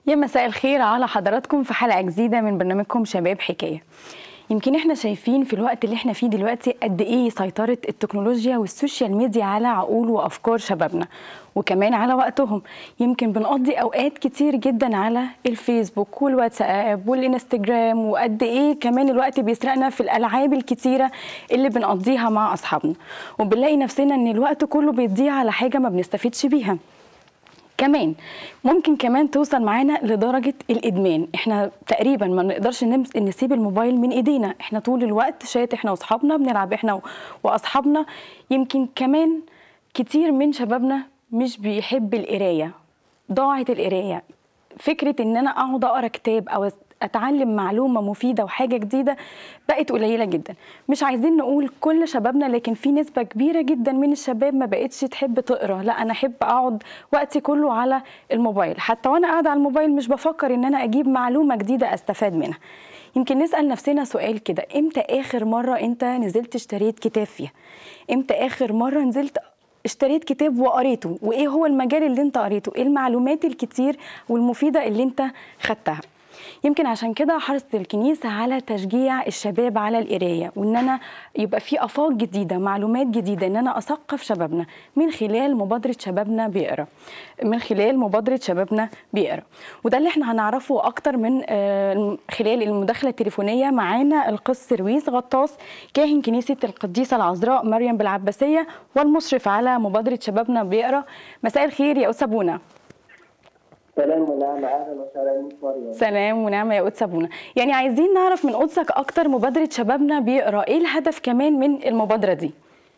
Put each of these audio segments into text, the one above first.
يا مساء الخير على حضراتكم في حلقة جديدة من برنامجكم شباب حكاية يمكن احنا شايفين في الوقت اللي احنا فيه دلوقتي قد ايه سيطرة التكنولوجيا والسوشيال ميديا على عقول وافكار شبابنا وكمان على وقتهم يمكن بنقضي اوقات كتير جدا على الفيسبوك والواتساب والانستجرام وقد ايه كمان الوقت بيسرقنا في الالعاب الكتيرة اللي بنقضيها مع اصحابنا وبنلاقي نفسنا ان الوقت كله بيضيع على حاجة ما بنستفيدش بيها كمان ممكن كمان توصل معانا لدرجة الإدمان احنا تقريبا ما نقدرش نمس... نسيب الموبايل من إيدينا احنا طول الوقت شات احنا وأصحابنا بنلعب احنا و... وأصحابنا يمكن كمان كتير من شبابنا مش بيحب القراية ضاعت القراية فكرة ان انا اقعد اقرا كتاب او اتعلم معلومه مفيده وحاجه جديده بقت قليله جدا مش عايزين نقول كل شبابنا لكن في نسبه كبيره جدا من الشباب ما بقتش تحب تقرا لا انا احب اقعد وقتي كله على الموبايل حتى وانا قاعده على الموبايل مش بفكر ان انا اجيب معلومه جديده استفاد منها يمكن نسال نفسنا سؤال كده امتى اخر مره انت نزلت اشتريت كتاب فيها امتى اخر مره نزلت اشتريت كتاب وقريته وايه هو المجال اللي انت قريته ايه المعلومات الكتير والمفيده اللي انت خدتها يمكن عشان كده حرصت الكنيسة على تشجيع الشباب على القراية وإن أنا يبقى في آفاق جديدة معلومات جديدة إن أنا أثقف شبابنا من خلال مبادرة شبابنا بيقرا من خلال مبادرة شبابنا بيقرا وده اللي احنا هنعرفه أكتر من خلال المداخلة التليفونية معانا القس رويس غطاس كاهن كنيسة القديسة العذراء مريم بالعباسية والمشرف على مبادرة شبابنا بيقرا مساء الخير يا أسابونا سلام ونعمة أهلا وسهلا بك مريم سلام ونعمة يا قدس أبونا يعني عايزين نعرف من قدسك أكتر مبادرة شبابنا بيقرأ إيه الهدف كمان من المبادرة دي؟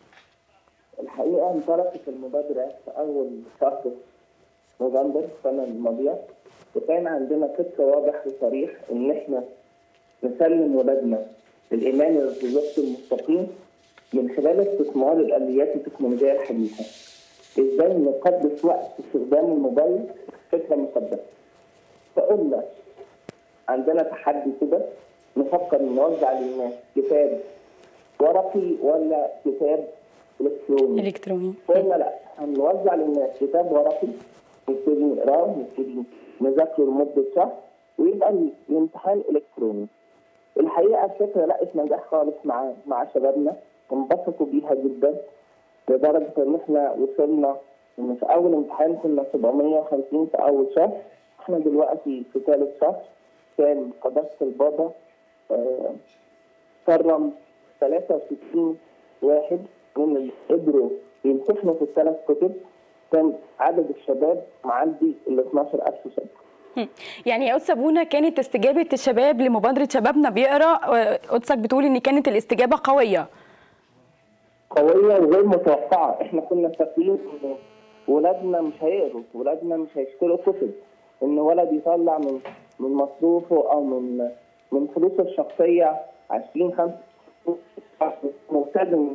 الحقيقة انطلقت المبادرة في أول شهر نوفمبر السنة الماضية وكان عندنا فكر واضح وصريح إن إحنا نسلم ولادنا الإيمان الارتباط المستقيم من خلال استثمار الآليات التكنولوجية الحديثة. إزاي نقدس وقت استخدام الموبايل فكره مقدسه. فقلنا عندنا تحدي كده نفكر نوزع للناس كتاب ورقي ولا كتاب الكتروني. الكتروني قلنا لا هنوزع للناس كتاب ورقي نبتدي نقراه نبتدي نذاكره لمده شهر ويبقى الامتحان الكتروني. الحقيقه الفكره لقت نجاح خالص مع مع شبابنا انبسطوا بيها جدا لدرجه ان احنا وصلنا ان في اول امتحان كنا 750 في اول شهر احنا دلوقتي في ثالث شهر كان قداسه البابا آه كرم 63 واحد من اللي قدروا يمتحنوا في الثلاث كتب كان عدد الشباب معدي ال 12000 شاب يعني يا قدس ابونا كانت استجابه الشباب لمبادره شبابنا بيقرا قدسك بتقول ان كانت الاستجابه قويه قويه وغير متوقعه احنا كنا فاكرين ان ولادنا مش هيقروا ولادنا مش هيشتروا كتب ان ولد يطلع من من مصروفه او من من فلوسه الشخصيه 20 5 ملتزم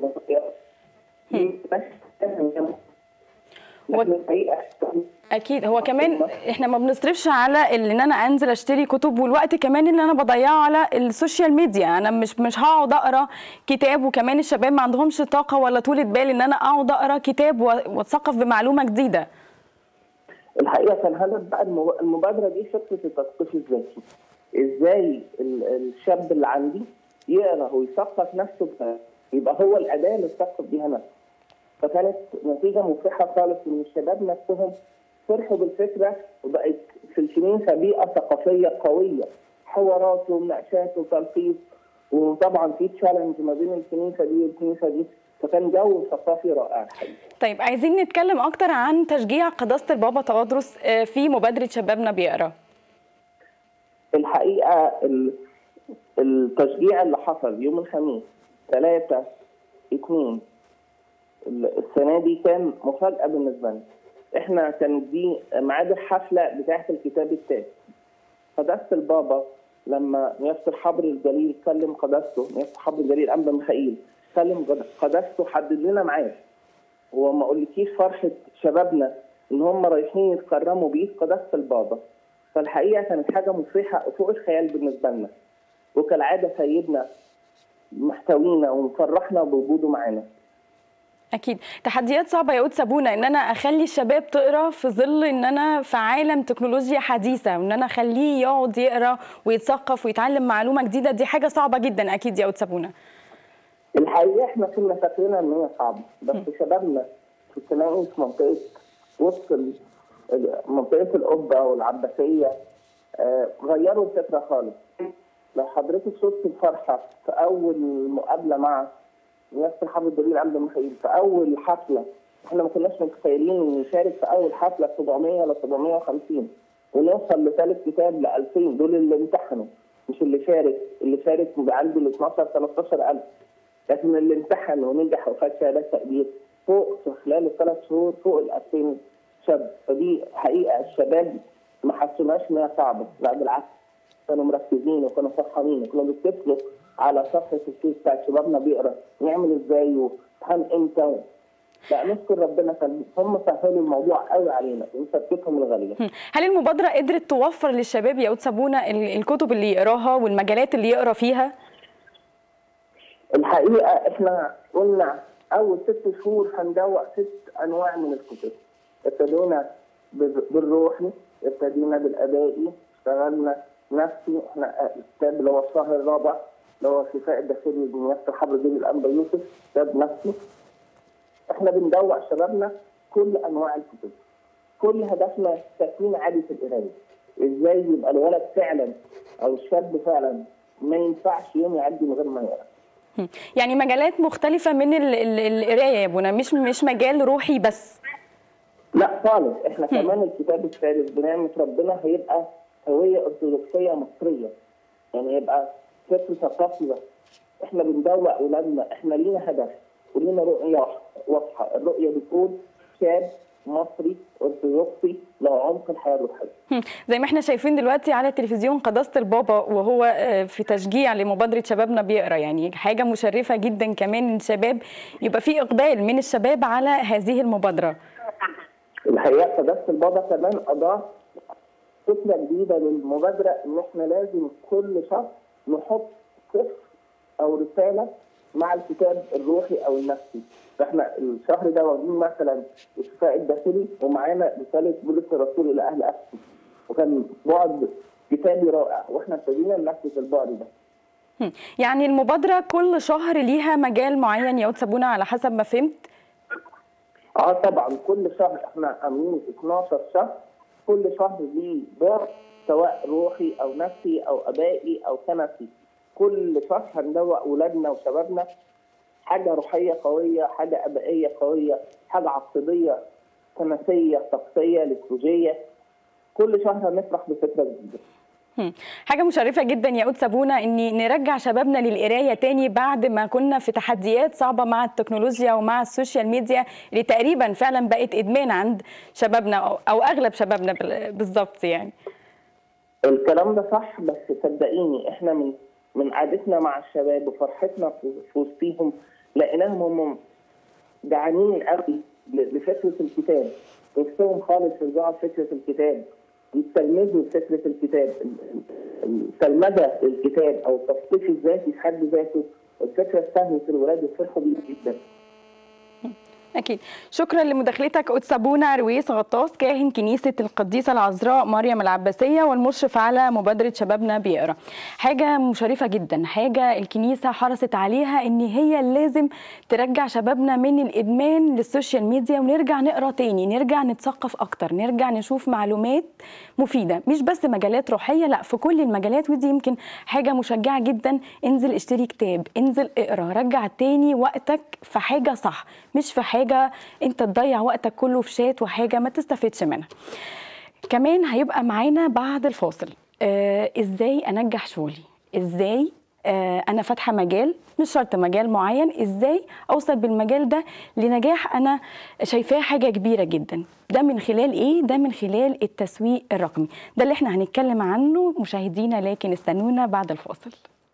اكيد هو كمان احنا ما بنصرفش على ان انا انزل اشتري كتب والوقت كمان اللي انا بضيعه على السوشيال ميديا انا مش مش هقعد اقرا كتاب وكمان الشباب ما عندهمش طاقه ولا طولة بال ان انا اقعد اقرا كتاب واتثقف بمعلومه جديده الحقيقه كان هدف بقى المبادره دي فكره التثقيف الذاتي ازاي الشاب اللي عندي يقرا ويثقف نفسه بها يبقى هو الاداه اللي يثقف بيها نفسه فكانت نتيجه مفرحه خالص ان الشباب نفسهم فرحوا بالفكره وبقت في الكنيسه بيئه ثقافيه قويه حوارات ومناقشات وتلخيص وطبعا في تشالنج ما بين الكنيسه دي والكنيسه دي فكان جو ثقافي رائع الحقيقه. طيب عايزين نتكلم اكتر عن تشجيع قداسه البابا تواضرس في مبادره شبابنا بيقرا. الحقيقه التشجيع اللي حصل يوم الخميس 3 2 السنه دي كان مفاجاه بالنسبه لنا. احنا كانت دي ميعاد الحفله بتاعه الكتاب التاسع. قداسه البابا لما نيافه الحبر الجليل كلم قداسته نيافه الحبر الجليل انبا ميخائيل كلم قداسته حدد لنا ميعاد. هو ما اقولكيش فرحه شبابنا ان هم رايحين يتكرموا بيه قداسه البابا. فالحقيقه كانت حاجه مفرحه فوق الخيال بالنسبه لنا. وكالعاده سيدنا محتوينا ومفرحنا بوجوده معانا. اكيد تحديات صعبه يا قد سابونا ان انا اخلي الشباب تقرا في ظل ان انا في عالم تكنولوجيا حديثه وان انا اخليه يقعد يقرا ويتثقف ويتعلم معلومه جديده دي حاجه صعبه جدا اكيد يا قد سابونا الحقيقه احنا كنا فاكرين ان هي صعبه بس شبابنا في الثانوي في منطقه وسط ال- ال- منطقه القبه والعباسيه آه، غيروا الفكره خالص لو حضرتك شفت الفرحه في اول مقابله مع نفس الحافظ الدليل عبد المخيل في اول حفله احنا ما كناش متخيلين نشارك في اول حفله 700 ولا 750 ونوصل لثالث كتاب ل 2000 دول اللي امتحنوا مش اللي شارك اللي شارك بيبقى عنده ال 12 13000 لكن اللي امتحن ونجح وخد شهادات تقدير فوق في خلال الثلاث شهور فوق ال 2000 شاب فدي حقيقه الشباب ما حسوناش ان هي صعبه لا بالعكس كانوا مركزين وكانوا فرحانين وكانوا بيتصلوا على صفحه الفيس بتاعت شبابنا بيقرا نعمل ازاي وامتحان امتى لا نشكر ربنا كان هم سهلوا الموضوع قوي علينا ونثبتهم الغاليه هل المبادره قدرت توفر للشباب يا قد سابونا ال- الكتب اللي يقراها والمجالات اللي يقرا فيها الحقيقه احنا قلنا اول ست شهور هندوق ست انواع من الكتب ابتدينا بال- بالروحي ابتدينا بالادائي اشتغلنا نفسي احنا الكتاب اللي هو الشهر الرابع اللي هو شفاء الداخلي من ياسر حبر دين الانبا يوسف كتاب نفسي احنا بندوق شبابنا كل انواع الكتب كل هدفنا تكوين عادة القرايه ازاي يبقى الولد فعلا او الشاب فعلا ما ينفعش يوم يعدي من غير ما يقرا هم. يعني مجالات مختلفه من ال- ال- القرايه يا بونا مش مش مجال روحي بس لا خالص احنا كمان الكتاب الثالث بنعمة ربنا هيبقى هوية أرثوذكسية مصرية يعني هيبقى فكر ثقافي بس احنا بندوق أولادنا احنا لينا هدف ولينا رؤية واضحة الرؤية بتقول شاب مصري أرثوذكسي له عمق الحياة الروحية هم. زي ما احنا شايفين دلوقتي على التلفزيون قداسه البابا وهو آه، في تشجيع لمبادره شبابنا بيقرا يعني حاجه مشرفه جدا كمان ان الشباب يبقى في اقبال من الشباب على هذه المبادره الحقيقه قداسه البابا كمان اضاف فكره جديده للمبادره ان احنا لازم كل شهر نحط صفر او رساله مع الكتاب الروحي او النفسي فاحنا الشهر ده واخدين مثلا الشفاء الداخلي ومعانا رساله بولس الرسول الى اهل افسس وكان بعد كتابي رائع واحنا ابتدينا ننفذ البعد ده هم. يعني المبادره كل شهر ليها مجال معين يا قد سابونا على حسب ما فهمت اه طبعا كل شهر احنا عاملين 12 شهر كل شهر ليه دور سواء روحي او نفسي او ابائي او كنسي كل شهر هندوق اولادنا وشبابنا حاجه روحيه قويه حاجه ابائيه قويه حاجه عقيديه كنسيه طقسيه ليتورجيه كل شهر هنفرح بفكره جديده هم. حاجة مشرفة جدا يا قد سابونا ان نرجع شبابنا للقراية تاني بعد ما كنا في تحديات صعبة مع التكنولوجيا ومع السوشيال ميديا اللي تقريبا فعلا بقت ادمان عند شبابنا او, أو اغلب شبابنا بال- بالظبط يعني الكلام ده صح بس صدقيني احنا من من قعدتنا مع الشباب وفرحتنا في في وسطيهم لقيناهم هم جعانين قوي ل- لفكره الكتاب نفسهم خالص يرجعوا لفكره الكتاب يتلمذوا فكره الكتاب ال- ال- التلمذه للكتاب او التثقيف الذاتي في حد ذاته الفكره استهوت الولاد وفرحوا بيه جدا أكيد شكرا لمداخلتك قد سابونا رويس غطاس كاهن كنيسة القديسة العذراء مريم العباسية والمشرف على مبادرة شبابنا بيقرا حاجة مشرفة جدا حاجة الكنيسة حرصت عليها إن هي لازم ترجع شبابنا من الإدمان للسوشيال ميديا ونرجع نقرا تاني نرجع نتثقف أكتر نرجع نشوف معلومات مفيدة مش بس مجالات روحية لا في كل المجالات ودي يمكن حاجة مشجعة جدا انزل اشتري كتاب انزل اقرا رجع تاني وقتك في حاجة صح مش في حاجة انت تضيع وقتك كله في شات وحاجة ما تستفدش منها كمان هيبقى معانا بعد الفاصل آه ازاي انجح شغلي ازاي آه انا فاتحه مجال مش شرط مجال معين ازاي اوصل بالمجال ده لنجاح انا شايفاه حاجه كبيره جدا ده من خلال ايه ده من خلال التسويق الرقمي ده اللي احنا هنتكلم عنه مشاهدينا لكن استنونا بعد الفاصل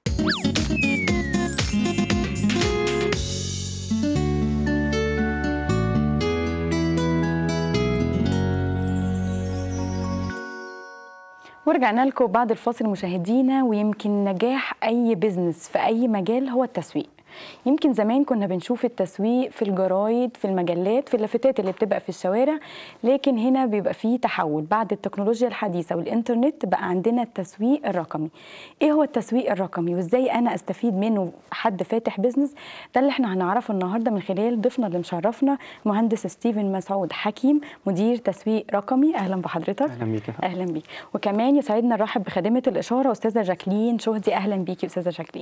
ورجعنا لكم بعد الفاصل مشاهدينا ويمكن نجاح اي بزنس في اي مجال هو التسويق يمكن زمان كنا بنشوف التسويق في الجرايد في المجلات في اللافتات اللي بتبقى في الشوارع لكن هنا بيبقى فيه تحول بعد التكنولوجيا الحديثه والانترنت بقى عندنا التسويق الرقمي ايه هو التسويق الرقمي وازاي انا استفيد منه حد فاتح بيزنس ده اللي احنا هنعرفه النهارده من خلال ضيفنا اللي مشرفنا مهندس ستيفن مسعود حكيم مدير تسويق رقمي اهلا بحضرتك اهلا بيك يا فندم. اهلا بيك وكمان يسعدنا نرحب بخادمه الاشاره استاذه جاكلين شهدي اهلا بيكي استاذه جاكلين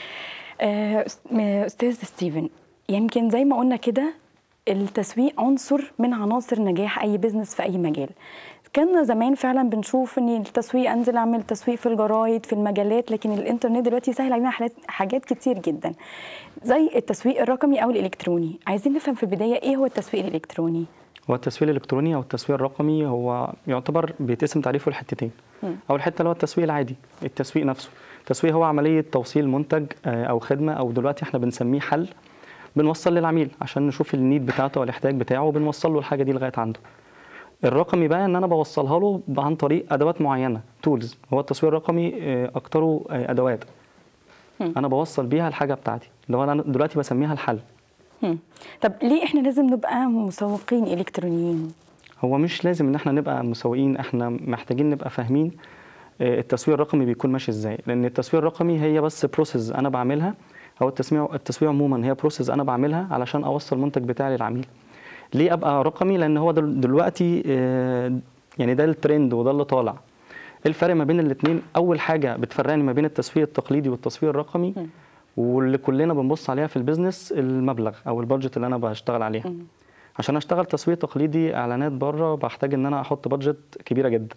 آه، أس- م- استاذ ستيفن يمكن زي ما قلنا كده التسويق عنصر من عناصر نجاح اي بزنس في اي مجال كنا زمان فعلا بنشوف ان التسويق انزل اعمل تسويق في الجرايد في المجلات لكن الانترنت دلوقتي سهل علينا حاجات- حاجات كتير جدا زي التسويق الرقمي او الالكتروني عايزين نفهم في البدايه ايه هو التسويق الالكتروني هو التسويق الالكتروني او التسويق الرقمي هو يعتبر بيتقسم تعريفه لحتتين اول حته اللي هو التسويق العادي التسويق نفسه التسويق هو عمليه توصيل منتج آه، او خدمه او دلوقتي احنا بنسميه حل بنوصل للعميل عشان نشوف النيد بتاعته او الاحتياج بتاعه وبنوصل له الحاجه دي لغايه عنده الرقمي بقى ان انا بوصلها له عن طريق ادوات معينه تولز هو التسويق الرقمي آه، اكتره آه، ادوات انا بوصل بيها الحاجه بتاعتي اللي هو انا دلوقتي بسميها الحل هم. طب ليه احنا لازم نبقى مسوقين الكترونيين هو مش لازم ان احنا نبقى مسوقين احنا محتاجين نبقى فاهمين آه، التسويق الرقمي بيكون ماشي ازاي لان التسويق الرقمي هي بس بروسيس انا بعملها او التسويق التسويق عموما هي بروسيس انا بعملها علشان اوصل المنتج بتاعي للعميل ليه ابقى رقمي لان هو دل- دلوقتي آه، يعني ده الترند وده اللي طالع إيه الفرق ما بين الاثنين اول حاجه بتفرقني ما بين التسويق التقليدي والتسويق الرقمي واللي كلنا بنبص عليها في البيزنس المبلغ او البادجت اللي انا بشتغل عليها عشان اشتغل تسويق تقليدي اعلانات بره بحتاج ان انا احط بادجت كبيره جدا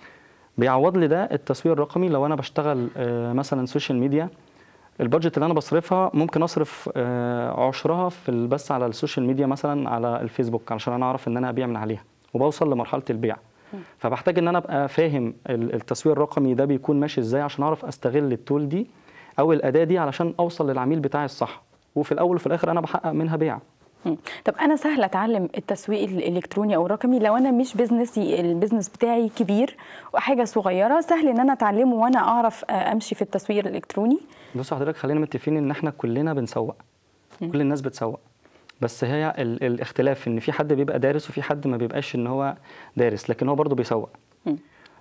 بيعوض لي ده التسويق الرقمي لو انا بشتغل آه، مثلا سوشيال ميديا البادجت اللي انا بصرفها ممكن اصرف آه، عشرها في البث على السوشيال ميديا مثلا على الفيسبوك علشان انا اعرف ان انا ابيع من عليها وبوصل لمرحله البيع فبحتاج ان انا ابقى فاهم ال- التسويق الرقمي ده بيكون ماشي ازاي عشان اعرف استغل التول دي او الاداه دي علشان اوصل للعميل بتاعي الصح وفي الاول وفي الاخر انا بحقق منها بيع مم. طب انا سهل اتعلم التسويق الالكتروني او الرقمي لو انا مش بزنسي البزنس بتاعي كبير وحاجه صغيره سهل ان انا اتعلمه وانا اعرف آه، امشي في التسويق الالكتروني بص حضرتك خلينا متفقين ان احنا كلنا بنسوق كل الناس بتسوق بس هي ال الاختلاف ان في حد بيبقى دارس وفي حد ما بيبقاش ان هو دارس لكن هو برضه بيسوق مم.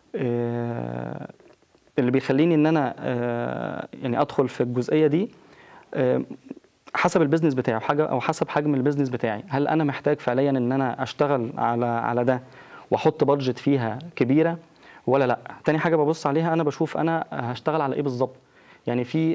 آه اللي بيخليني ان انا آه يعني ادخل في الجزئيه دي آه حسب البيزنس بتاعي أو حاجه او حسب حجم البيزنس بتاعي هل انا محتاج فعليا ان انا اشتغل على على ده واحط بادجت فيها كبيره ولا لا تاني حاجه ببص عليها انا بشوف انا هشتغل على ايه بالظبط يعني في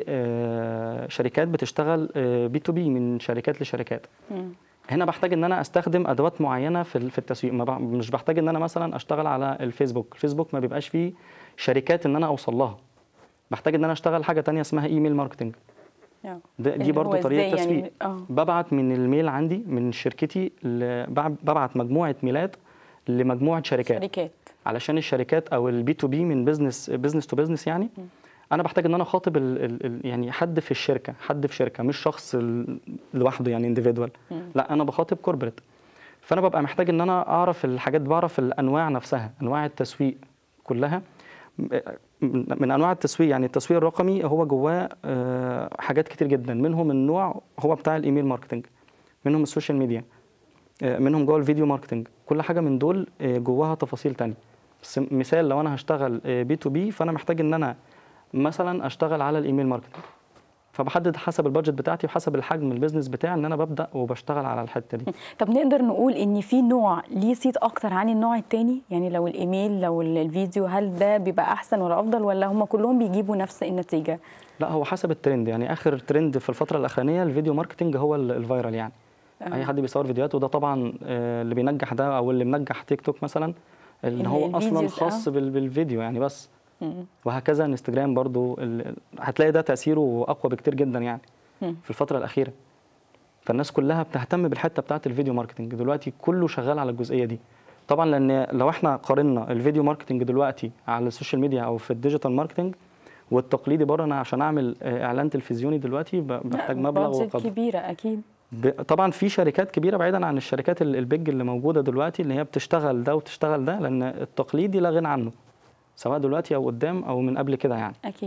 آه، شركات بتشتغل بي تو بي من شركات لشركات مم. هنا بحتاج ان انا استخدم ادوات معينه في ال- في التسويق ما بع- مش بحتاج ان انا مثلا اشتغل على الفيسبوك الفيسبوك ما بيبقاش فيه شركات ان انا اوصل لها بحتاج ان انا اشتغل حاجه تانية اسمها ايميل ماركتنج آه. ده اللي دي هو برضو طريقه إزاي تسويق يعني اه ببعت من الميل عندي من شركتي ل- بع- ببعت مجموعه ميلات لمجموعه شركات شركات علشان الشركات او البي تو بي من بزنس بزنس تو بزنس يعني انا بحتاج ان انا اخاطب ال ال ال يعني حد في الشركه حد في شركه مش شخص ال- لوحده يعني انديفيدوال لا انا بخاطب كوربريت فانا ببقى محتاج ان انا اعرف الحاجات بعرف الانواع نفسها انواع التسويق كلها م- من من انواع التسويق يعني التسويق الرقمي هو جواه آه، حاجات كتير جدا منهم النوع هو بتاع الايميل ماركتنج منهم السوشيال ميديا آه، منهم جوه الفيديو ماركتنج كل حاجه من دول آه، جواها تفاصيل تانية بس مثال لو انا هشتغل بي تو بي فانا محتاج ان انا مثلا اشتغل على الايميل ماركتنج فبحدد حسب البادجت بتاعتي وحسب الحجم البيزنس بتاعي ان انا ببدا وبشتغل على الحته دي طب نقدر نقول ان في نوع ليه صيت اكتر عن النوع التاني يعني لو الايميل لو ال- الفيديو هل ده بيبقى احسن ولا افضل ولا هم كلهم بيجيبوا نفس النتيجه لا هو حسب الترند يعني اخر ترند في الفتره الاخرانيه الفيديو ماركتنج هو ال- الفايرال يعني آه. اي حد بيصور فيديوهات وده طبعا آه، اللي بينجح ده او اللي منجح تيك توك مثلا ان ال- هو اصلا الفيديوز، خاص آه. بال- بالفيديو يعني بس مم. وهكذا انستجرام برضو ال- هتلاقي ده تاثيره اقوى بكتير جدا يعني مم. في الفتره الاخيره فالناس كلها بتهتم بالحته بتاعه الفيديو ماركتنج دلوقتي كله شغال على الجزئيه دي طبعا لان لو احنا قارنا الفيديو ماركتنج دلوقتي على السوشيال ميديا او في الديجيتال ماركتنج والتقليدي بره انا عشان اعمل آه، اعلان تلفزيوني دلوقتي ب- بحتاج مبلغ بادجت وقدر كبيره اكيد ب- طبعا في شركات كبيره بعيدا عن الشركات ال- البيج اللي موجوده دلوقتي اللي هي بتشتغل ده وتشتغل ده لان التقليدي لا غنى عنه سواء دلوقتي او قدام او من قبل كده يعني اكيد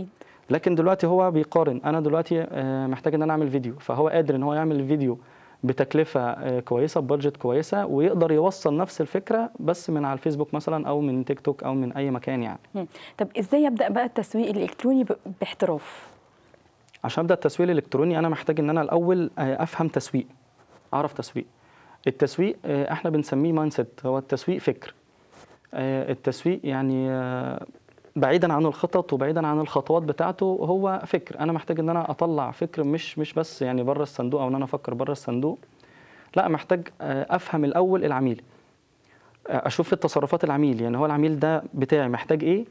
لكن دلوقتي هو بيقارن انا دلوقتي آه، محتاج ان انا اعمل فيديو فهو قادر ان هو يعمل فيديو بتكلفه آه، كويسه ببادجت كويسه ويقدر يوصل نفس الفكره بس من على الفيسبوك مثلا او من تيك توك او من اي مكان يعني مم. طب ازاي ابدا بقى التسويق الالكتروني ب- باحتراف عشان ابدا التسويق الالكتروني انا محتاج ان انا الاول آه، افهم تسويق اعرف تسويق التسويق آه، احنا بنسميه مايند سيت هو التسويق فكر آه، التسويق يعني آه، بعيدا عن الخطط وبعيدا عن الخطوات بتاعته هو فكر انا محتاج ان انا اطلع فكر مش مش بس يعني بره الصندوق او ان انا افكر بره الصندوق لا محتاج آه، افهم الاول العميل آه، اشوف التصرفات العميل يعني هو العميل ده بتاعي محتاج ايه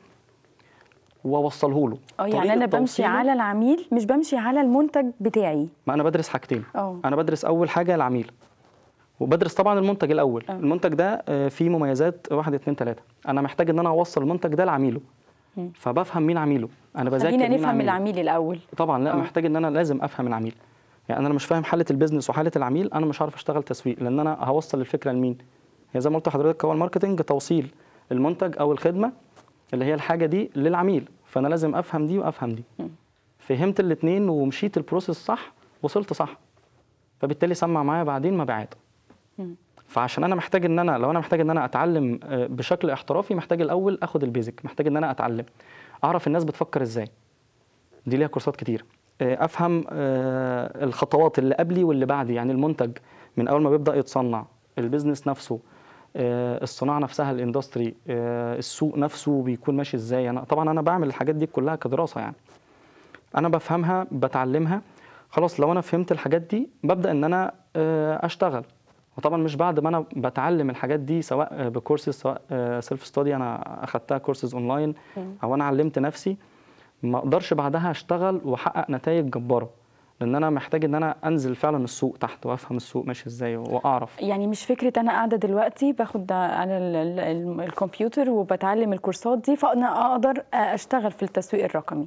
واوصله له اه يعني طريقة انا بمشي توصيله- على العميل مش بمشي على المنتج بتاعي ما انا بدرس حاجتين اه انا بدرس اول حاجه العميل وبدرس طبعا المنتج الاول آه. المنتج ده آه، فيه مميزات واحد اتنين تلاته انا محتاج ان انا اوصل المنتج ده لعميله مم. فبفهم مين عميله انا بذاكر خلينا مين نفهم عميله. العميل الاول طبعا لا آه. محتاج ان انا لازم افهم العميل يعني انا مش فاهم حاله البيزنس وحاله العميل انا مش عارف اشتغل تسويق لان انا هوصل الفكره لمين هي زي ما قلت لحضرتك هو الماركتنج توصيل المنتج او الخدمه اللي هي الحاجه دي للعميل فانا لازم افهم دي وافهم دي مم. فهمت الاثنين ومشيت البروسيس صح وصلت صح فبالتالي سمع معايا بعدين مبيعات مم. فعشان انا محتاج ان انا لو انا محتاج ان انا اتعلم آه، بشكل احترافي محتاج الاول اخد البيزك محتاج ان انا اتعلم اعرف الناس بتفكر ازاي دي ليها كورسات كتير آه، افهم آه، الخطوات اللي قبلي واللي بعدي يعني المنتج من اول ما بيبدا يتصنع البيزنس نفسه آه، الصناعه نفسها الاندستري آه، السوق نفسه بيكون ماشي ازاي انا طبعا انا بعمل الحاجات دي كلها كدراسه يعني انا بفهمها بتعلمها خلاص لو انا فهمت الحاجات دي ببدا ان انا آه، اشتغل وطبعا مش بعد ما انا بتعلم الحاجات دي سواء آه، بكورسز سواء سيلف ستادي انا اخدتها كورسز اونلاين مم. او انا علمت نفسي ما اقدرش بعدها اشتغل واحقق نتائج جباره لان انا محتاج ان انا انزل فعلا السوق تحت وافهم السوق ماشي ازاي واعرف يعني مش فكره انا قاعده دلوقتي باخد على ال- ال- ال- الكمبيوتر وبتعلم الكورسات دي فانا اقدر اشتغل في التسويق الرقمي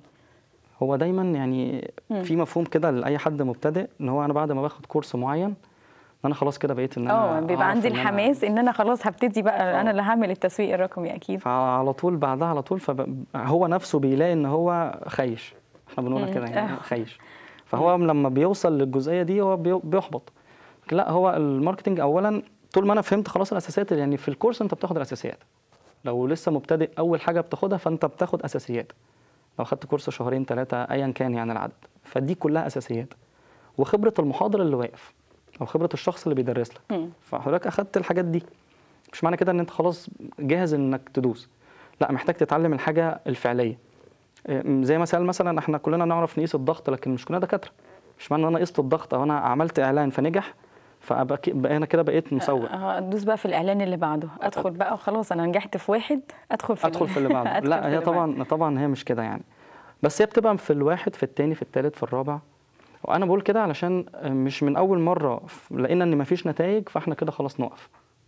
هو دايما يعني مم. في مفهوم كده لاي حد مبتدئ ان هو انا بعد ما باخد كورس معين ان انا خلاص كده بقيت ان انا اه بيبقى أعرف عندي إن أنا- الحماس ان انا خلاص هبتدي بقى آه. انا اللي هعمل التسويق الرقمي اكيد فعلى طول بعدها على طول فهو نفسه بيلاقي ان هو خايش احنا بنقولها مم. كده يعني آه. خايش فهو لما بيوصل للجزئيه دي هو بي- بيحبط لكن لا هو الماركتنج اولا طول ما انا فهمت خلاص الاساسيات يعني في الكورس انت بتاخد الاساسيات لو لسه مبتدئ اول حاجه بتاخدها فانت بتاخد اساسيات لو خدت كورس شهرين ثلاثه ايا كان يعني العدد فدي كلها اساسيات وخبره المحاضر اللي واقف او خبره الشخص اللي بيدرس لك مم. فحضرتك اخدت الحاجات دي مش معنى كده ان انت خلاص جاهز انك تدوس لا محتاج تتعلم الحاجه الفعليه إيه، زي مثال مثلا احنا كلنا نعرف نقيس الضغط لكن مش كلنا دكاتره مش معنى ان انا قست الضغط او انا عملت اعلان فنجح فابقى ك- بقى انا كده بقيت مسوق اه ادوس بقى في الاعلان اللي بعده ادخل بقى وخلاص انا نجحت في واحد ادخل في ادخل في اللي بعده أدخل لا في هي اللي بعده. طبعا طبعا هي مش كده يعني بس هي بتبقى في الواحد في التاني في التالت في الرابع وانا بقول كده علشان مش من اول مره ف- لقينا ان مفيش نتائج فاحنا كده خلاص نقف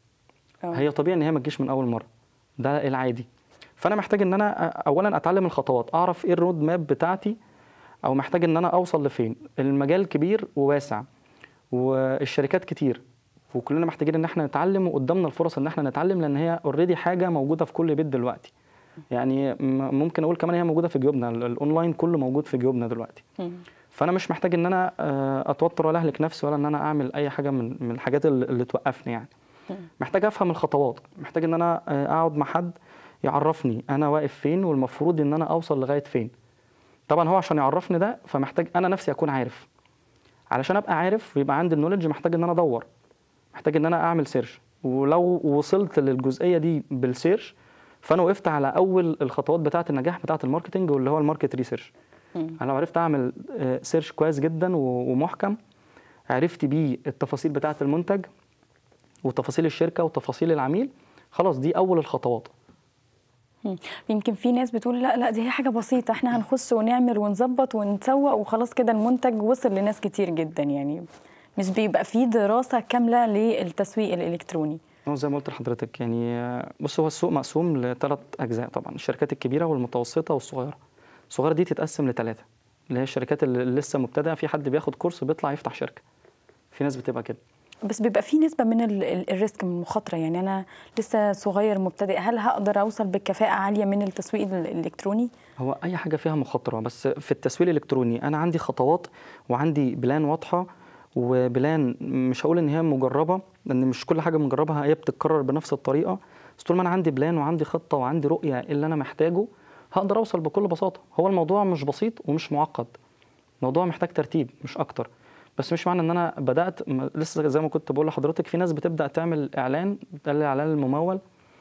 آه. هي طبيعي ان هي ما تجيش من اول مره ده العادي فانا محتاج ان انا أ- اولا اتعلم الخطوات اعرف ايه الرود ماب بتاعتي او محتاج ان انا اوصل لفين المجال كبير وواسع والشركات كتير وكلنا محتاجين ان احنا نتعلم وقدامنا الفرص ان احنا نتعلم لان هي اوريدي حاجه موجوده في كل بيت دلوقتي يعني م- ممكن اقول كمان هي موجوده في جيوبنا ال- الاونلاين كله موجود في جيوبنا دلوقتي مم. فانا مش محتاج ان انا آه، اتوتر ولا اهلك نفسي ولا ان انا اعمل اي حاجه من من الحاجات اللي اللي توقفني يعني مم. محتاج افهم الخطوات محتاج ان انا آه، اقعد مع حد يعرفني انا واقف فين والمفروض ان انا اوصل لغايه فين طبعا هو عشان يعرفني ده فمحتاج انا نفسي اكون عارف علشان ابقى عارف ويبقى عندي النولج محتاج ان انا ادور محتاج ان انا اعمل سيرش ولو وصلت للجزئيه دي بالسيرش فانا وقفت على اول الخطوات بتاعه النجاح بتاعه الماركتنج واللي هو الماركت ريسيرش مم. انا لو عرفت اعمل آه، سيرش كويس جدا و- ومحكم عرفت بيه التفاصيل بتاعه المنتج وتفاصيل الشركه وتفاصيل العميل خلاص دي اول الخطوات مم. يمكن في ناس بتقول لا لا دي هي حاجه بسيطه احنا هنخش ونعمل ونظبط ونسوق وخلاص كده المنتج وصل لناس كتير جدا يعني مش بيبقى في دراسه كامله للتسويق الالكتروني هو زي ما قلت لحضرتك يعني آه، بص هو السوق مقسوم لثلاث اجزاء طبعا الشركات الكبيره والمتوسطه والصغيره الصغيره دي تتقسم لثلاثه اللي هي الشركات اللي لسه مبتدئه في حد بياخد كورس بيطلع يفتح شركه في ناس بتبقى كده بس بيبقى في نسبه من ال- ال- الريسك من المخاطره يعني انا لسه صغير مبتدئ هل هقدر اوصل بكفاءه عاليه من التسويق ال- الالكتروني هو اي حاجه فيها مخاطره بس في التسويق الالكتروني انا عندي خطوات وعندي بلان واضحه وبلان مش هقول ان هي مجربه لان مش كل حاجه بنجربها هي بتتكرر بنفس الطريقه بس طول ما انا عندي بلان وعندي خطه وعندي رؤيه إيه اللي انا محتاجه هقدر اوصل بكل بساطه هو الموضوع مش بسيط ومش معقد الموضوع محتاج ترتيب مش اكتر بس مش معنى ان انا بدات م- لسه زي ما كنت بقول لحضرتك في ناس بتبدا تعمل اعلان ده الاعلان الممول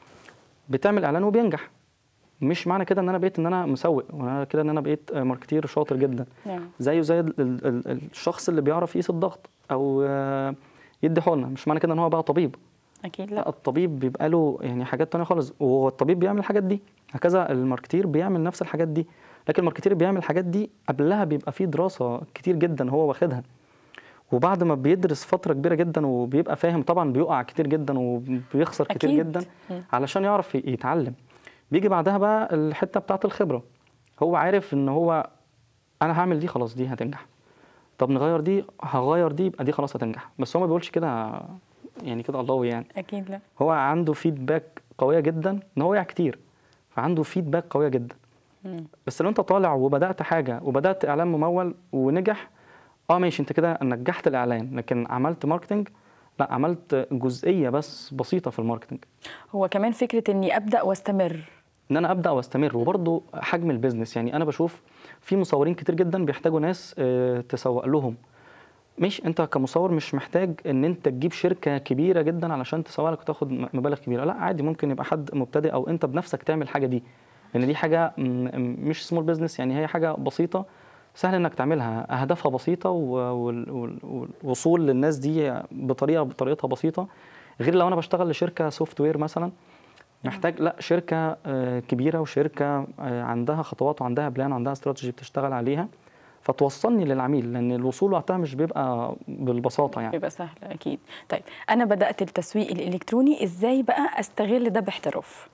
بتعمل اعلان وبينجح مش معنى كده ان انا بقيت ان انا مسوق وانا كده ان انا بقيت آه، ماركتير شاطر جدا نعم زيه زي ال- ال- ال- الشخص اللي بيعرف يقيس الضغط او آه، يدي حقنه مش معنى كده ان هو بقى طبيب اكيد لا لا الطبيب بيبقى له يعني حاجات تانية خالص وهو الطبيب بيعمل الحاجات دي هكذا الماركتير بيعمل نفس الحاجات دي لكن الماركتير بيعمل الحاجات دي قبلها بيبقى فيه دراسة كتير جدا هو واخدها وبعد ما بيدرس فترة كبيرة جدا وبيبقى فاهم طبعا بيقع كتير جدا وبيخسر كتير أكيد. جدا مم. علشان يعرف ي- يتعلم بيجي بعدها بقى الحتة بتاعة الخبرة هو عارف ان هو انا هعمل دي خلاص دي هتنجح طب نغير دي هغير دي يبقى دي خلاص هتنجح بس هو ما بيقولش كده يعني كده الله يعني اكيد لا هو عنده فيدباك قويه جدا ان هو وقع كتير فعنده فيدباك قويه جدا مم. بس لو انت طالع وبدات حاجه وبدات اعلان ممول ونجح اه ماشي انت كده نجحت الاعلان لكن عملت ماركتنج لا عملت جزئيه بس بسيطه في الماركتنج هو كمان فكره اني ابدا واستمر ان انا ابدا واستمر وبرضه حجم البيزنس يعني انا بشوف في مصورين كتير جدا بيحتاجوا ناس آه، تسوق لهم مش انت كمصور مش محتاج ان انت تجيب شركه كبيره جدا علشان تسوق لك وتاخد م- مبالغ كبيره لا عادي ممكن يبقى حد مبتدئ او انت بنفسك تعمل الحاجه دي لان دي حاجه م- م- مش سمول بيزنس يعني هي حاجه بسيطه سهل انك تعملها اهدافها بسيطه و- وال- وال- والوصول للناس دي بطريقه بطريقتها بسيطه غير لو انا بشتغل لشركه سوفت وير مثلا محتاج لا شركه آه، كبيره وشركه آه، عندها خطوات وعندها بلان وعندها استراتيجي بتشتغل عليها فتوصلني للعميل لان الوصول وقتها مش بيبقى بالبساطه يعني بيبقى سهل اكيد طيب انا بدات التسويق الالكتروني ازاي بقى استغل ده باحتراف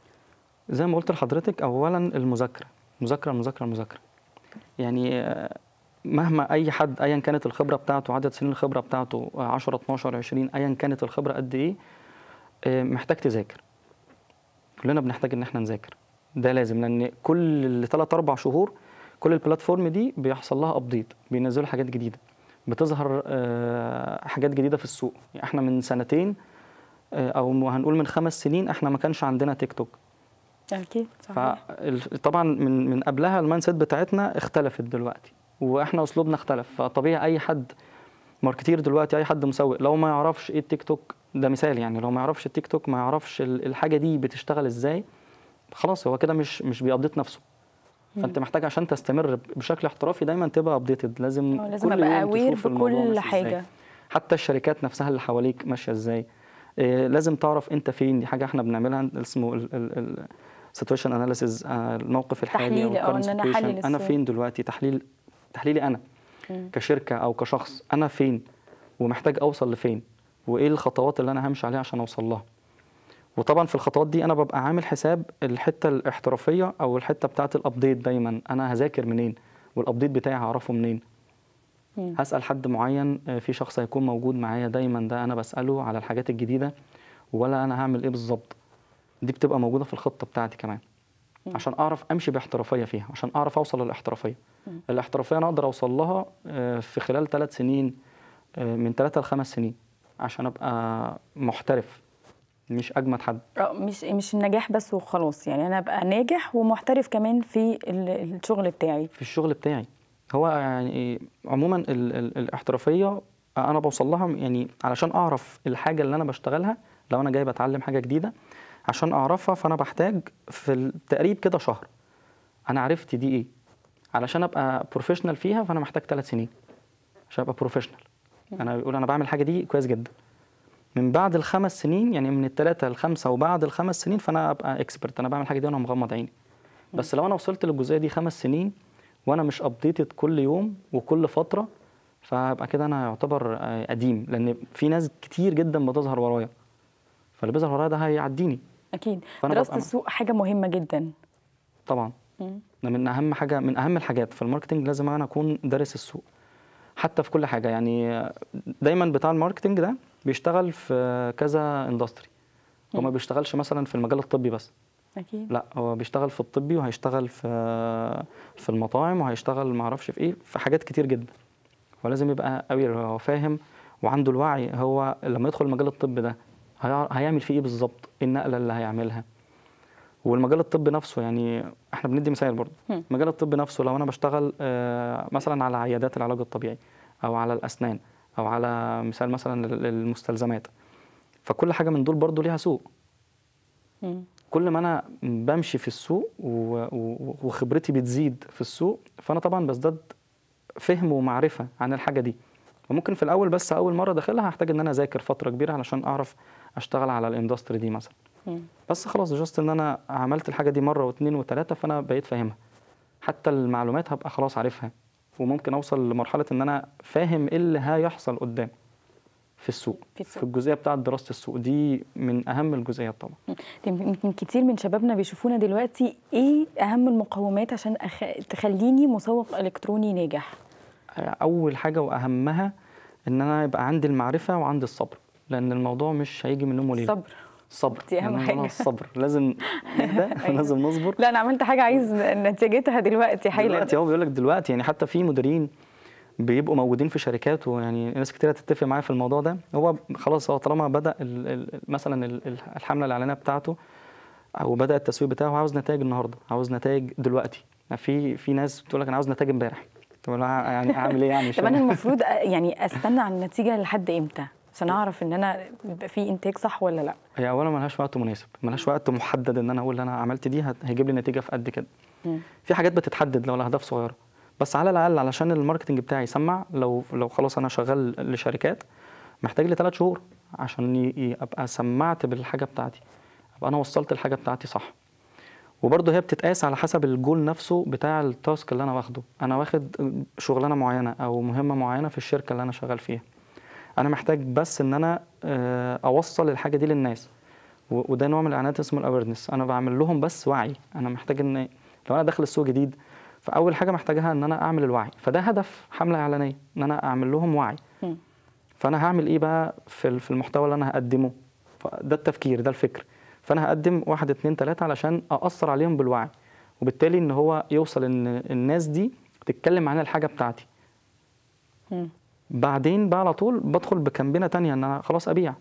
زي ما قلت لحضرتك اولا المذاكره مذاكره مذاكره مذاكره يعني آه، مهما اي حد ايا كانت الخبره بتاعته عدد سنين الخبره بتاعته آه، 10 12 20 ايا كانت الخبره قد ايه آه، محتاج تذاكر كلنا بنحتاج ان احنا نذاكر ده لازم لان كل 3 4 شهور كل البلاتفورم دي بيحصل لها ابديت بينزلوا حاجات جديده بتظهر آه، حاجات جديده في السوق يعني احنا من سنتين آه، او هنقول من خمس سنين احنا ما كانش عندنا تيك توك اكيد صحيح فطبعا من من قبلها المايند سيت بتاعتنا اختلفت دلوقتي واحنا اسلوبنا اختلف فطبيعي اي حد ماركتير دلوقتي اي حد مسوق لو ما يعرفش ايه التيك توك ده مثال يعني لو ما يعرفش التيك توك ما يعرفش ال- الحاجه دي بتشتغل ازاي خلاص هو كده مش مش بيابديت نفسه فانت محتاج عشان تستمر بشكل احترافي دايما تبقى ابديتد لازم آه، لازم كل ابقى يوم اوير تشوف الموضوع بكل ماشي حاجه إزاي. حتى الشركات نفسها اللي حواليك ماشيه ازاي إيه لازم تعرف انت فين دي حاجه احنا بنعملها اسمه السيتويشن اناليسيز الموقف الحالي تحليل، او آه، current إن أنا situation. أحلل انا السوق. فين دلوقتي تحليل تحليلي انا مم. كشركه او كشخص انا فين ومحتاج اوصل لفين وايه الخطوات اللي انا همشي عليها عشان اوصل لها وطبعا في الخطوات دي انا ببقى عامل حساب الحته الاحترافيه او الحته بتاعه الابديت دايما انا هذاكر منين والابديت بتاعي هعرفه منين مم. هسال حد معين آه، في شخص هيكون موجود معايا دايما ده انا بساله على الحاجات الجديده ولا انا هعمل ايه بالظبط دي بتبقى موجوده في الخطه بتاعتي كمان عشان اعرف امشي باحترافيه فيها عشان اعرف اوصل للاحترافيه الاحترافيه انا اقدر اوصل لها آه، في خلال ثلاث سنين آه، من ثلاثة لخمس سنين عشان ابقى محترف مش اجمد حد آه، مش مش النجاح بس وخلاص يعني انا ابقى ناجح ومحترف كمان في ال- الشغل بتاعي في الشغل بتاعي هو يعني عموما ال ال الاحترافيه انا بوصل لها يعني علشان اعرف الحاجه اللي انا بشتغلها لو انا جاي بتعلم حاجه جديده عشان اعرفها فانا بحتاج في التقريب كده شهر انا عرفت دي ايه علشان ابقى بروفيشنال فيها فانا محتاج ثلاث سنين عشان ابقى بروفيشنال انا بقول انا بعمل الحاجه دي كويس جدا من بعد الخمس سنين يعني من الثلاثه للخمسه وبعد الخمس سنين فانا ابقى اكسبرت انا بعمل الحاجه دي وانا مغمض عيني بس لو انا وصلت للجزئيه دي خمس سنين وانا مش ابديتد كل يوم وكل فتره فابقى كده انا يعتبر آه، قديم لان في ناس كتير جدا بتظهر ورايا فاللي بيظهر ورايا ده هيعديني اكيد فأنا دراسه ببقى- السوق حاجه مهمه جدا طبعا مم. ده من اهم حاجه من اهم الحاجات في الماركتنج لازم انا اكون دارس السوق حتى في كل حاجه يعني دايما بتاع الماركتنج ده بيشتغل في كذا اندستري هو ما بيشتغلش مثلا في المجال الطبي بس اكيد لا هو بيشتغل في الطبي وهيشتغل في في المطاعم وهيشتغل ما اعرفش في ايه في حاجات كتير جدا ولازم يبقى قوي هو فاهم وعنده الوعي هو لما يدخل مجال الطب ده هيع- هيعمل فيه ايه بالظبط ايه النقله اللي هيعملها والمجال الطبي نفسه يعني احنا بندي مثال برضه هم. مجال الطب نفسه لو انا بشتغل آه، مثلا على عيادات العلاج الطبيعي او على الاسنان او على مثال مثلا ال- المستلزمات فكل حاجه من دول برضه ليها سوق مم. كل ما انا بمشي في السوق و- و- وخبرتي بتزيد في السوق فانا طبعا بزداد فهم ومعرفه عن الحاجه دي وممكن في الاول بس اول مره داخلها هحتاج ان انا اذاكر فتره كبيره علشان اعرف اشتغل على الاندستري دي مثلا مم. بس خلاص جاست ان انا عملت الحاجه دي مره واثنين وثلاثه فانا بقيت فاهمها حتى المعلومات هبقى خلاص عارفها وممكن اوصل لمرحله ان انا فاهم ايه اللي هيحصل قدام في السوق في السوق. في الجزئيه بتاعه دراسه السوق دي من اهم الجزئيات طبعا يمكن كتير من شبابنا بيشوفونا دلوقتي ايه اهم المقومات عشان أخ... تخليني مسوق الكتروني ناجح اول حاجه واهمها ان انا يبقى عندي المعرفه وعندي الصبر لان الموضوع مش هيجي من يوم وليله صبر الصبر دي أهم يعني حاجة. أنا الصبر لازم نهدى أيوة. لازم نصبر لا انا عملت حاجه عايز نتيجتها دلوقتي حالا دلوقتي هو بيقول لك دلوقتي يعني حتى في مديرين بيبقوا موجودين في شركات ويعني ناس كتير هتتفق معايا في الموضوع ده هو خلاص هو طالما بدا ال ال مثلا ال- ال- الحمله الاعلانيه بتاعته او بدا التسويق بتاعه عاوز نتائج النهارده عاوز نتائج دلوقتي في في ناس بتقول لك انا عاوز نتائج امبارح طب انا يعني اعمل ايه يعني مش طب انا فاهم. المفروض أ- يعني استنى على النتيجه لحد امتى عشان اعرف ان انا يبقى في انتاج صح ولا لا هي اولا ملهاش وقت مناسب ملهاش وقت محدد ان انا اقول انا عملت دي هت- هيجيب لي نتيجه في قد كده مم. في حاجات بتتحدد لو الاهداف صغيره بس على الاقل علشان الماركتنج بتاعي يسمع لو لو خلاص انا شغال لشركات محتاج لي ثلاث شهور عشان ي- ي- ابقى سمعت بالحاجه بتاعتي ابقى انا وصلت الحاجه بتاعتي صح وبرضه هي بتتقاس على حسب الجول نفسه بتاع التاسك اللي انا واخده انا واخد شغلانه معينه او مهمه معينه في الشركه اللي انا شغال فيها انا محتاج بس ان انا آه، اوصل الحاجه دي للناس و- وده نوع من الاعلانات اسمه الاويرنس انا بعمل لهم بس وعي انا محتاج ان لو انا داخل السوق جديد فاول حاجه محتاجها ان انا اعمل الوعي فده هدف حمله اعلانيه ان انا اعمل لهم وعي مم. فانا هعمل ايه بقى في ال- في المحتوى اللي انا هقدمه ده التفكير ده الفكر فانا هقدم واحد اتنين تلاته علشان ااثر عليهم بالوعي وبالتالي ان هو يوصل ان الناس دي تتكلم عن الحاجه بتاعتي مم. بعدين بقى على طول بدخل بكامبينه تانية ان انا خلاص ابيع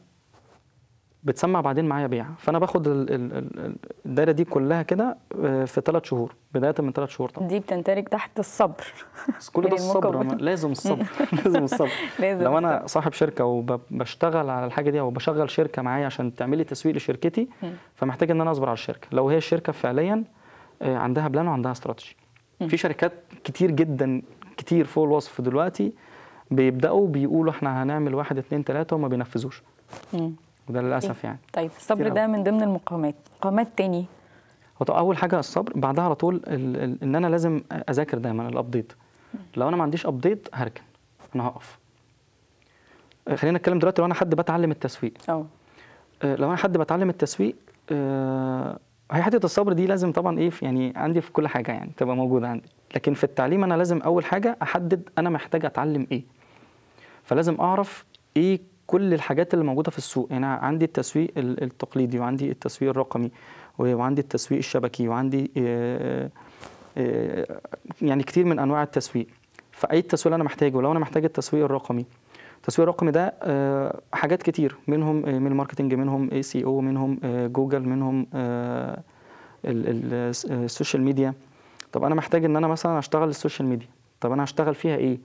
بتسمع بعدين معايا بيع فانا باخد ال- ال- ال- الدايره دي كلها كده آه، في ثلاث شهور بدايه من ثلاث شهور طبعا دي بتندرج تحت الصبر بس كل ده من الصبر المكون. ما- لازم الصبر لازم الصبر لازم لو انا الصبر. صاحب شركه وبشتغل على الحاجه دي او بشغل شركه معايا عشان تعملي تسويق لشركتي مم. فمحتاج ان انا اصبر على الشركه لو هي الشركه فعليا آه، عندها بلان وعندها استراتيجي مم. في شركات كتير جدا كتير فوق الوصف دلوقتي بيبداوا بيقولوا احنا هنعمل واحد اتنين تلاته وما بينفذوش مم. وده للاسف يعني طيب الصبر كتير ده من ضمن المقاومات مقاومات تاني هو طبعا اول حاجه الصبر بعدها على طول ال ال ان انا لازم اذاكر دايما الابديت لو انا ما عنديش ابديت هركن انا هقف آه، خلينا نتكلم دلوقتي لو انا حد بتعلم التسويق اه آه، لو انا حد بتعلم التسويق آه، هي حته الصبر دي لازم طبعا ايه في يعني عندي في كل حاجه يعني تبقى موجوده عندي لكن في التعليم انا لازم اول حاجه احدد انا محتاج اتعلم ايه فلازم اعرف ايه كل الحاجات اللي موجوده في السوق يعني أنا عندي التسويق ال- التقليدي وعندي التسويق الرقمي و- وعندي التسويق الشبكي وعندي آه، آه، يعني كتير من انواع التسويق فاي التسويق اللي انا محتاجه لو انا محتاج التسويق الرقمي التسويق الرقمي ده آه، حاجات كتير منهم آه، من الماركتنج منهم اي سي او منهم آه، جوجل منهم آه، ال- ال- آه، السوشيال ميديا طب انا محتاج ان انا مثلا اشتغل السوشيال ميديا طب انا هشتغل فيها ايه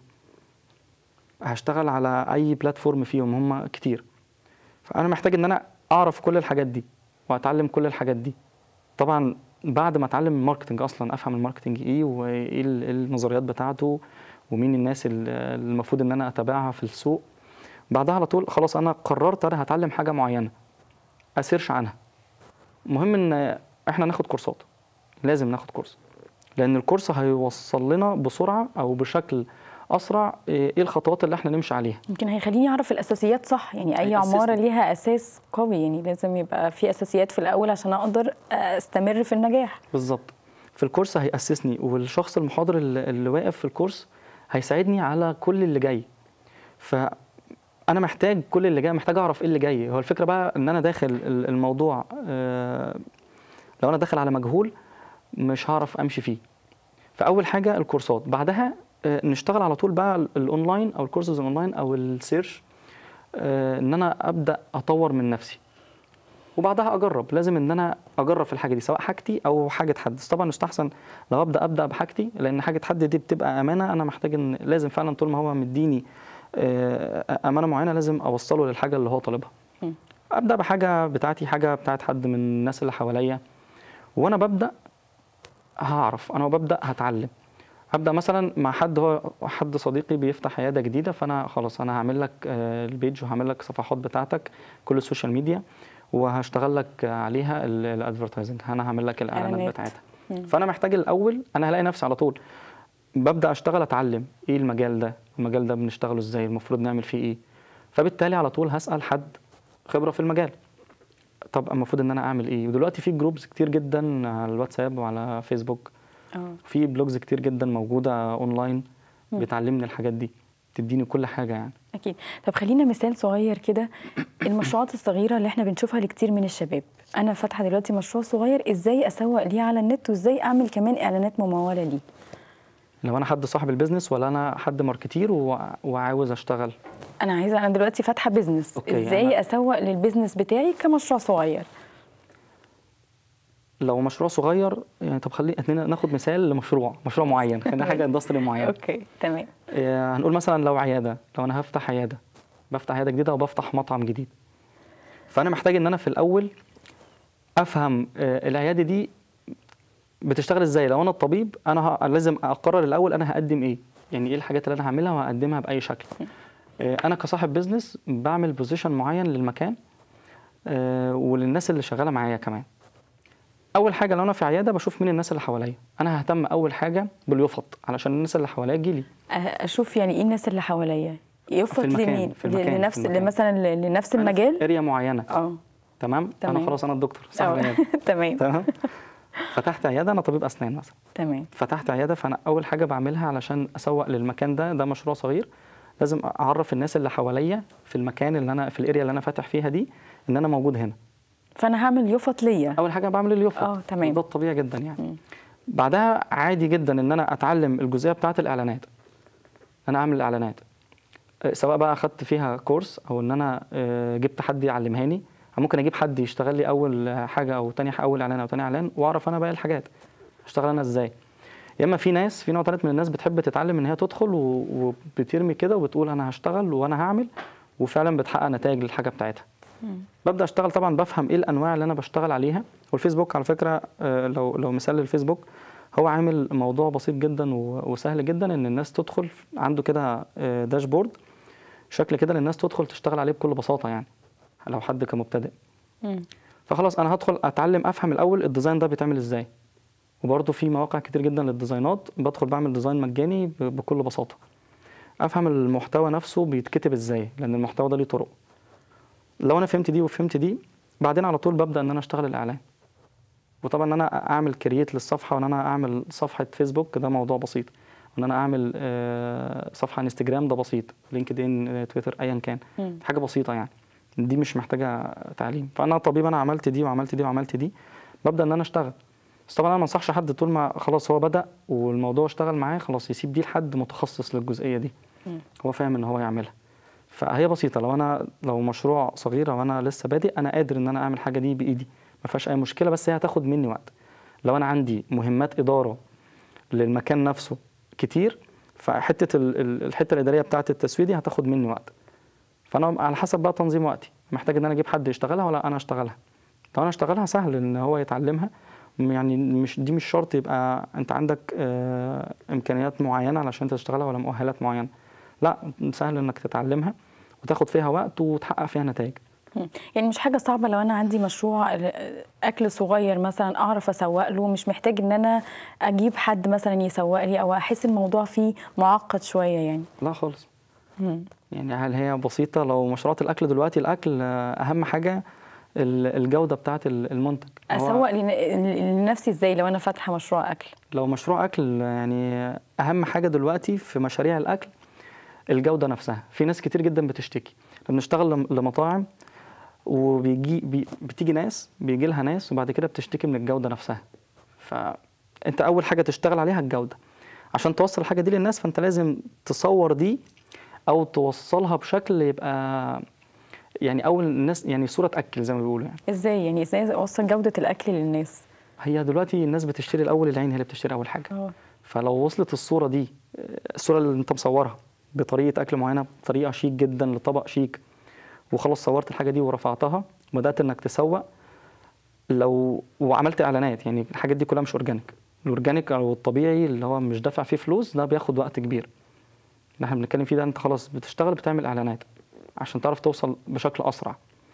هشتغل على اي بلاتفورم فيهم هم كتير فانا محتاج ان انا اعرف كل الحاجات دي واتعلم كل الحاجات دي طبعا بعد ما اتعلم الماركتنج اصلا افهم الماركتنج ايه وايه ال- إيه النظريات بتاعته ومين الناس ال- المفروض ان انا اتابعها في السوق بعدها على طول خلاص انا قررت انا هتعلم حاجه معينه اسيرش عنها مهم ان احنا ناخد كورسات لازم ناخد كورس لان الكورس هيوصل لنا بسرعه او بشكل اسرع ايه الخطوات اللي احنا نمشي عليها يمكن هيخليني اعرف الاساسيات صح يعني اي هيأسسني. عماره ليها اساس قوي يعني لازم يبقى في اساسيات في الاول عشان اقدر استمر في النجاح بالظبط في الكورس هيأسسني والشخص المحاضر اللي, اللي واقف في الكورس هيساعدني على كل اللي جاي ف انا محتاج كل اللي جاي محتاج اعرف ايه اللي جاي هو الفكره بقى ان انا داخل ال- الموضوع آه، لو انا داخل على مجهول مش هعرف امشي فيه فاول حاجه الكورسات بعدها آه، نشتغل على طول بقى ال- الاونلاين او الكورسز الاونلاين او السيرش آه، ان انا ابدا اطور من نفسي وبعدها اجرب لازم ان انا اجرب في الحاجه دي سواء حاجتي او حاجه حد بس طبعا يستحسن لو ابدا ابدا بحاجتي لان حاجه حد دي بتبقى امانه انا محتاج ان لازم فعلا طول ما هو مديني آه، امانه معينه لازم اوصله للحاجه اللي هو طالبها مم. ابدا بحاجه بتاعتي حاجه بتاعت حد من الناس اللي حواليا وانا ببدا هعرف انا ببدا هتعلم هبدا مثلا مع حد هو حد صديقي بيفتح عياده جديده فانا خلاص انا هعمل لك آه، البيج وهعمل لك صفحات بتاعتك كل السوشيال ميديا وهشتغل لك عليها الادفرتايزنج انا هعمل لك الاعلانات إعلانات. بتاعتها مم. فانا محتاج الاول انا هلاقي نفسي على طول ببدا اشتغل اتعلم ايه المجال ده المجال ده بنشتغله ازاي المفروض نعمل فيه ايه فبالتالي على طول هسال حد خبره في المجال طب المفروض ان انا اعمل ايه ودلوقتي في جروبز كتير جدا على الواتساب وعلى فيسبوك اه في بلوجز كتير جدا موجوده اونلاين مم. بتعلمني الحاجات دي تديني كل حاجه يعني اكيد طب خلينا مثال صغير كده المشروعات الصغيره اللي احنا بنشوفها لكتير من الشباب انا فاتحه دلوقتي مشروع صغير ازاي اسوق ليه على النت وازاي اعمل كمان اعلانات مموله ليه لو انا حد صاحب البيزنس ولا انا حد ماركتير وع- وعاوز اشتغل انا عايزه انا دلوقتي فاتحه بيزنس أوكي، ازاي أنا- اسوق للبيزنس بتاعي كمشروع صغير لو مشروع صغير يعني طب خلي خلينا ناخد مثال لمشروع مشروع معين خلينا حاجه اندستري معينه اوكي تمام إيه، هنقول مثلا لو عياده لو انا هفتح عياده بفتح عياده جديده وبفتح مطعم جديد فانا محتاج ان انا في الاول افهم آه، العياده دي بتشتغل ازاي لو انا الطبيب انا ه- لازم اقرر الاول انا هقدم ايه يعني ايه الحاجات اللي انا هعملها وهقدمها باي شكل آه، انا كصاحب بيزنس بعمل بوزيشن معين للمكان آه، وللناس اللي شغاله معايا كمان اول حاجه لو انا في عياده بشوف مين الناس اللي حواليا انا ههتم اول حاجه باليفط علشان الناس اللي حواليا تجيلي أه- اشوف يعني ايه الناس اللي حواليا يفرط المكان، لمين في المكان، في لنفس المكان. مثلا ل- لنفس أنا في المجال اريا معينه اه تمام تمام. انا خلاص انا الدكتور صاحب أه. العياده تمام تمام فتحت عياده انا طبيب اسنان مثلا تمام فتحت عياده فانا اول حاجه بعملها علشان اسوق للمكان ده ده مشروع صغير لازم اعرف الناس اللي حواليا في المكان اللي انا في الاريا اللي انا فاتح فيها دي ان انا موجود هنا فانا هعمل يفط ليا اول حاجه بعمل اليوفط اه تمام ده الطبيعي جدا يعني مم. بعدها عادي جدا ان انا اتعلم الجزئيه بتاعه الاعلانات انا اعمل اعلانات آه، سواء بقى اخدت فيها كورس او ان انا آه، جبت حد يعلمهاني أو ممكن اجيب حد يشتغل لي اول حاجه او تاني ح- اول اعلان او تاني اعلان واعرف انا باقي الحاجات اشتغل انا ازاي يا اما في ناس في نوع ثالث من الناس بتحب تتعلم ان هي تدخل و- وبترمي كده وبتقول انا هشتغل وانا هعمل وفعلا بتحقق نتائج للحاجه بتاعتها مم. ببدا اشتغل طبعا بفهم ايه الانواع اللي انا بشتغل عليها والفيسبوك على فكره آه، لو لو مثال للفيسبوك هو عامل موضوع بسيط جدا و- وسهل جدا ان الناس تدخل عنده كده آه، داشبورد شكل كده للناس تدخل تشتغل عليه بكل بساطه يعني لو حد كمبتدئ مم. فخلاص انا هدخل اتعلم افهم الاول الديزاين ده بيتعمل ازاي وبرضه في مواقع كتير جدا للديزاينات بدخل بعمل ديزاين مجاني ب- بكل بساطه افهم المحتوى نفسه بيتكتب ازاي لان المحتوى ده ليه طرق لو انا فهمت دي وفهمت دي بعدين على طول ببدا ان انا اشتغل الاعلان وطبعا ان انا اعمل كرييت للصفحه وان انا اعمل صفحه فيسبوك ده موضوع بسيط وان انا اعمل آه، صفحه انستجرام ده بسيط لينكد ان آه، تويتر ايا كان مم. حاجه بسيطه يعني دي مش محتاجه تعليم فانا طبيب انا عملت دي وعملت دي وعملت دي ببدا ان انا اشتغل بس طبعا انا ما انصحش حد طول ما خلاص هو بدا والموضوع اشتغل معاه خلاص يسيب دي لحد متخصص للجزئيه دي مم. هو فاهم ان هو يعملها فهي بسيطه لو انا لو مشروع صغير او انا لسه بادئ انا قادر ان انا اعمل حاجه دي بايدي ما فيهاش اي مشكله بس هي هتاخد مني وقت لو انا عندي مهمات اداره للمكان نفسه كتير فحته ال- ال- الحته الاداريه بتاعه التسويق دي هتاخد مني وقت فانا على حسب بقى تنظيم وقتي محتاج ان انا اجيب حد يشتغلها ولا انا اشتغلها لو انا اشتغلها سهل ان هو يتعلمها يعني مش دي مش شرط يبقى انت عندك آه، امكانيات معينه علشان تشتغلها ولا مؤهلات معينه لا سهل انك تتعلمها وتاخد فيها وقت وتحقق فيها نتائج مم. يعني مش حاجة صعبة لو أنا عندي مشروع آه، أكل صغير مثلا أعرف أسوق له مش محتاج إن أنا أجيب حد مثلا يسوق لي أو أحس الموضوع فيه معقد شوية يعني لا خالص مم. يعني هل هي بسيطة لو مشروعات الأكل دلوقتي الأكل آه، أهم حاجة ال- الجودة بتاعة ال- المنتج هو أسوق لن- لنفسي إزاي لو أنا فاتحة مشروع أكل لو مشروع أكل يعني أهم حاجة دلوقتي في مشاريع الأكل الجودة نفسها في ناس كتير جدا بتشتكي بنشتغل لم- لمطاعم وبيجي بي بتيجي ناس بيجي لها ناس وبعد كده بتشتكي من الجوده نفسها فانت اول حاجه تشتغل عليها الجوده عشان توصل الحاجه دي للناس فانت لازم تصور دي او توصلها بشكل يبقى يعني اول الناس يعني صوره تاكل زي ما بيقولوا يعني ازاي يعني ازاي اوصل جوده الاكل للناس هي دلوقتي الناس بتشتري الاول العين هي اللي بتشتري اول حاجه اه فلو وصلت الصوره دي الصوره اللي انت مصورها بطريقه اكل معينه بطريقه شيك جدا لطبق شيك وخلاص صورت الحاجه دي ورفعتها وبدات انك تسوق لو وعملت اعلانات يعني الحاجات دي كلها مش اورجانيك الاورجانيك او الطبيعي اللي هو مش دافع فيه فلوس ده بياخد وقت كبير اللي احنا بنتكلم فيه ده انت خلاص بتشتغل بتعمل اعلانات عشان تعرف توصل بشكل اسرع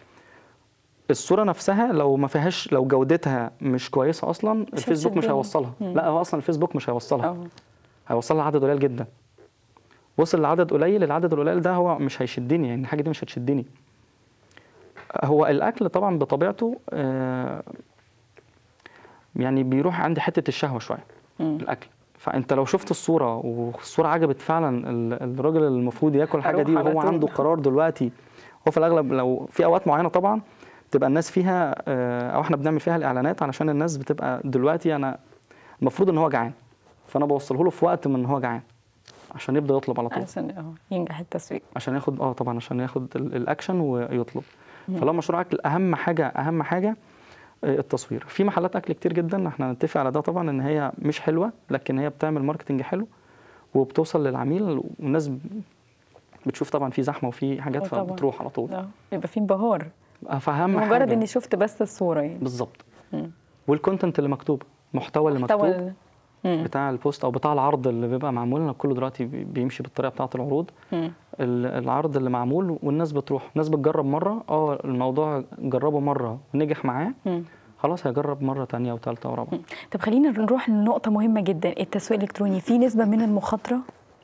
الصوره نفسها لو ما فيهاش لو جودتها مش كويسه اصلا الفيسبوك مش هتشدني. هيوصلها مم. لا هو اصلا الفيسبوك مش هيوصلها اه هيوصل لعدد قليل جدا وصل لعدد قليل العدد القليل ده هو مش هيشدني يعني الحاجه دي مش هتشدني هو الاكل طبعا بطبيعته آه، يعني بيروح عند حته الشهوه شويه مم. الاكل فانت لو شفت الصوره والصوره عجبت فعلا ال- الراجل اللي المفروض ياكل الحاجه هروح دي على وهو طول. عنده قرار دلوقتي هو في الاغلب لو في اوقات معينه طبعا تبقى الناس فيها آه، او احنا بنعمل فيها الاعلانات علشان الناس بتبقى دلوقتي انا المفروض ان هو جعان فانا بوصله له في وقت من ان هو جعان عشان يبدا يطلب على طول عشان اه ينجح التسويق عشان ياخد اه طبعا عشان ياخد ال- الاكشن ويطلب فلو مشروع اكل اهم حاجه اهم حاجه آه، التصوير في محلات اكل كتير جدا احنا نتفق على ده طبعا ان هي مش حلوه لكن هي بتعمل ماركتنج حلو وبتوصل للعميل والناس ب- بتشوف طبعا في زحمه وفي حاجات آه طبعا. فبتروح على طول اه يبقى في انبهار آه، فاهم مجرد حاجة. اني شفت بس الصوره يعني بالظبط مم. والكونتنت اللي مكتوب المحتوى اللي محتوى مكتوب ال- مم. بتاع البوست او بتاع العرض اللي بيبقى معمول لنا كله دلوقتي بي- بيمشي بالطريقه بتاعه العروض مم. ال- العرض اللي معمول والناس بتروح الناس بتجرب مره اه الموضوع جربه مره ونجح معاه مم. خلاص هيجرب مره تانية وثالثه ورابعه طب خلينا نروح لنقطة مهمة جدا التسويق الإلكتروني في نسبة من المخاطرة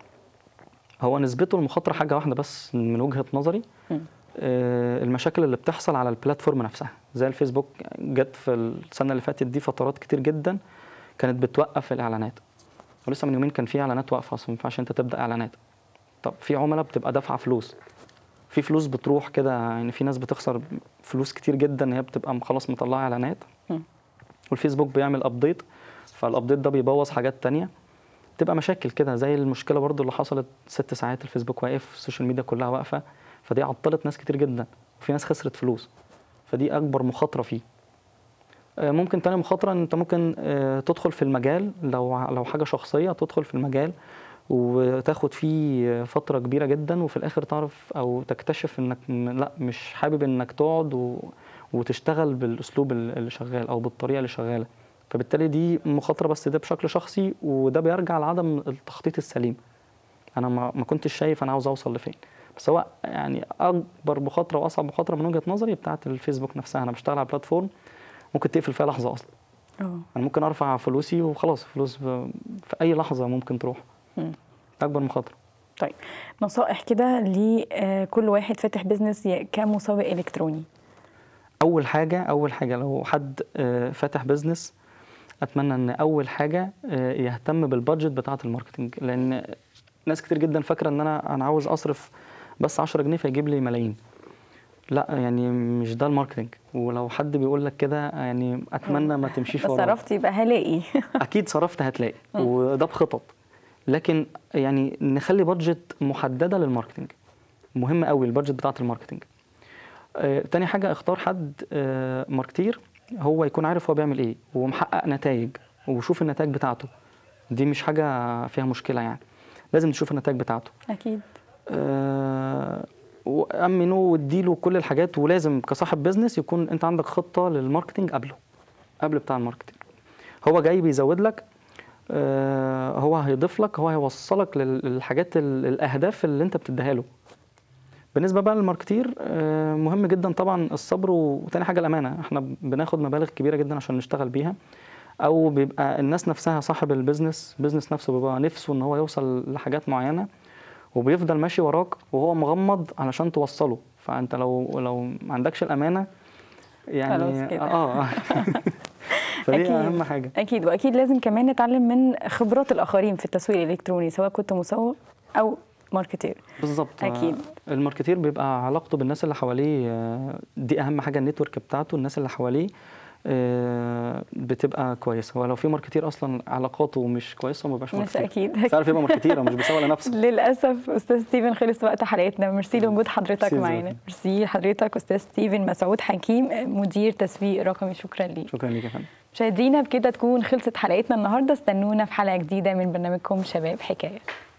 هو نسبته المخاطره حاجه واحده بس من وجهه نظري مم. آه، المشاكل اللي بتحصل على البلاتفورم نفسها زي الفيسبوك جت في السنه اللي فاتت دي فترات كتير جدا كانت بتوقف الاعلانات ولسه من يومين كان في اعلانات واقفه اصلا ما ينفعش انت تبدا اعلانات طب في عملاء بتبقى دافعه فلوس في فلوس بتروح كده يعني في ناس بتخسر فلوس كتير جدا هي بتبقى خلاص مطلعه اعلانات مم. والفيسبوك بيعمل ابديت فالابديت ده بيبوظ حاجات تانية تبقى مشاكل كده زي المشكله برضو اللي حصلت ست ساعات الفيسبوك واقف السوشيال ميديا كلها واقفه فدي عطلت ناس كتير جدا وفي ناس خسرت فلوس فدي اكبر مخاطره فيه آه، ممكن تاني مخاطره ان انت ممكن آه، تدخل في المجال لو ع- لو حاجه شخصيه تدخل في المجال وتاخد فيه فتره كبيره جدا وفي الاخر تعرف او تكتشف انك م- لا مش حابب انك تقعد و... وتشتغل بالاسلوب ال- اللي شغال او بالطريقه اللي شغاله فبالتالي دي مخاطره بس ده بشكل شخصي وده بيرجع لعدم التخطيط السليم انا ما ما كنتش شايف انا عاوز اوصل لفين بس هو يعني اكبر مخاطره واصعب مخاطره من وجهه نظري بتاعه الفيسبوك نفسها انا بشتغل على بلاتفورم ممكن تقفل فيها لحظه اصلا اه انا ممكن ارفع فلوسي وخلاص فلوس ب... في اي لحظه ممكن تروح مم. اكبر مخاطره طيب نصائح كده لكل واحد فاتح بيزنس ي- كمسوق إلكتروني اول حاجه اول حاجه لو حد آه، فاتح بزنس اتمنى ان اول حاجه آه، يهتم بالبادجت بتاعه الماركتنج لان ناس كتير جدا فاكره ان انا انا عاوز اصرف بس 10 جنيه فيجيب لي ملايين لا يعني مش ده الماركتنج ولو حد بيقول لك كده يعني اتمنى ما تمشيش بس وراه عرفت يبقى هلاقي اكيد صرفت هتلاقي وده بخطط لكن يعني نخلي بادجت محدده للماركتنج مهم قوي البادجت بتاعه الماركتنج آه، تاني حاجه اختار حد آه، ماركتير هو يكون عارف هو بيعمل ايه ومحقق نتائج وشوف النتائج بتاعته دي مش حاجه فيها مشكله يعني لازم تشوف النتائج بتاعته أكيد آه، وامنه واديله كل الحاجات ولازم كصاحب بيزنس يكون انت عندك خطه للماركتنج قبله قبل بتاع الماركتنج هو جاي بيزود لك آه، هو هيضيف لك هو هيوصلك لل- للحاجات ال- الاهداف اللي انت بتديها له بالنسبه بقى للماركتير آه، مهم جدا طبعا الصبر وتاني حاجه الامانه احنا بناخد مبالغ كبيره جدا عشان نشتغل بيها او بيبقى الناس نفسها صاحب البيزنس بيزنس نفسه بيبقى نفسه ان هو يوصل لحاجات معينه وبيفضل ماشي وراك وهو مغمض علشان توصله فانت لو لو ما عندكش الامانه يعني خلاص كده. اه فدي أكيد. اهم حاجه أكيد وأكيد لازم كمان نتعلم من خبرات الآخرين في التسويق الإلكتروني سواء كنت مسوق أو ماركتير بالظبط أكيد. آه، الماركتير بيبقى علاقته بالناس اللي حواليه آه، دي اهم حاجه النتورك بتاعته الناس اللي حواليه آه، بتبقى كويسه ولو في ماركتير اصلا علاقاته مش كويسه ما بيبقاش مش ماركتير أكيد. مش عارف يبقى ماركتير أو مش بيسوي لنفسه للاسف استاذ ستيفن خلص وقت حلقتنا ميرسي لوجود حضرتك ميرسي معانا زوزو. ميرسي حضرتك استاذ ستيفن مسعود حكيم مدير تسويق رقمي شكرا ليك شكرا ليك يا فندم مشاهدينا بكده تكون خلصت حلقتنا النهارده استنونا في حلقه جديده من برنامجكم شباب حكايه